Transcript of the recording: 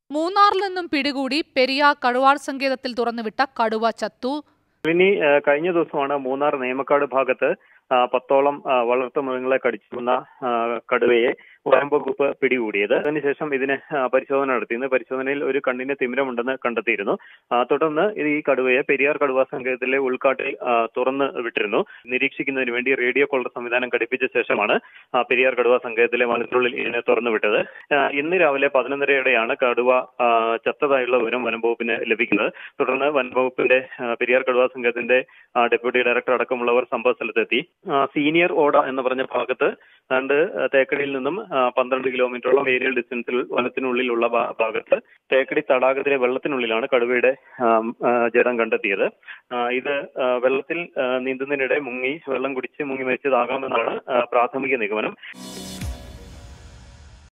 മൂന്നാറിൽ നിന്നും പിടികൂടി പെരിയാർ കടുവാൾ സങ്കേതത്തിൽ തുറന്നുവിട്ട കടുവ ചത്തു ഇനി ആ, കഴിഞ്ഞ ദിവസമാണ് മൂന്നാർ നേമക്കാട് ഭാഗത്ത് ആ, പത്തോളം ആ, വളർത്തു മൃഗങ്ങളെ കടിച്ചുകൊന്ന ആ, കടുവയെ വനം വകുപ്പ് പിടികൂടിയത് അതിനുശേഷം ഇതിന് ആ, പരിശോധന നടത്തിയിരുന്നു പരിശോധനയിൽ ഒരു കണ്ണിന് തിമിരമുണ്ടെന്ന് കണ്ടെത്തിയിരുന്നു ആ, തുടർന്ന് ഇത് ഈ കടുവയെ പെരിയാർ കടുവ സങ്കേതത്തിലെ ഉൾക്കാട്ടിൽ ആ, തുറന്ന് വിട്ടിരുന്നു നിരീക്ഷിക്കുന്നതിന് വേണ്ടി റേഡിയോ കോളർ സംവിധാനം ഘടിപ്പിച്ച ശേഷമാണ് ആ, പെരിയാർ കടുവ സങ്കേതത്തിലെ വനത്തിനുള്ളിൽ ഇതിനെ തുറന്നു വിട്ടത് ആ, ഇന്ന് രാവിലെ പതിനൊന്നരയോടെയാണ് കടുവ ആ, ചത്തതായുള്ള വിവരം വനം വകുപ്പിന് ലഭിക്കുന്നത് തുടർന്ന് വനം വകുപ്പിന്റെ ആ, പെരിയാർ കടുവ സംഘത്തിന്റെ ആ, ഡെപ്യൂട്ടി ഡയറക്ടർ അടക്കമുള്ളവർ സംഭവ സ്ഥലത്തെത്തി ആ, സീനിയർ ഓട എന്ന് പറഞ്ഞ ഭാഗത്ത് രണ്ട് തേക്കടിയിൽ നിന്നും ആ, പന്ത്രണ്ട് കിലോമീറ്ററോളം ഏരിയൽ ഡിസ്റ്റൻസിൽ വനത്തിനുള്ളിലുള്ള ഭാ- ഭാഗത്ത് തേക്കടി തടാകത്തിലെ വെള്ളത്തിനുള്ളിലാണ് കടുവയുടെ ആ, ആ, ജഡം കണ്ടെത്തിയത് ആ, ഇത് ആ, വെള്ളത്തിൽ ആ, നീന്തുന്നതിനിടെ മുങ്ങി വെള്ളം കുടിച്ച് മുങ്ങി മരിച്ചതാകാമെന്നാണ് ആ, പ്രാഥമിക നിഗമനം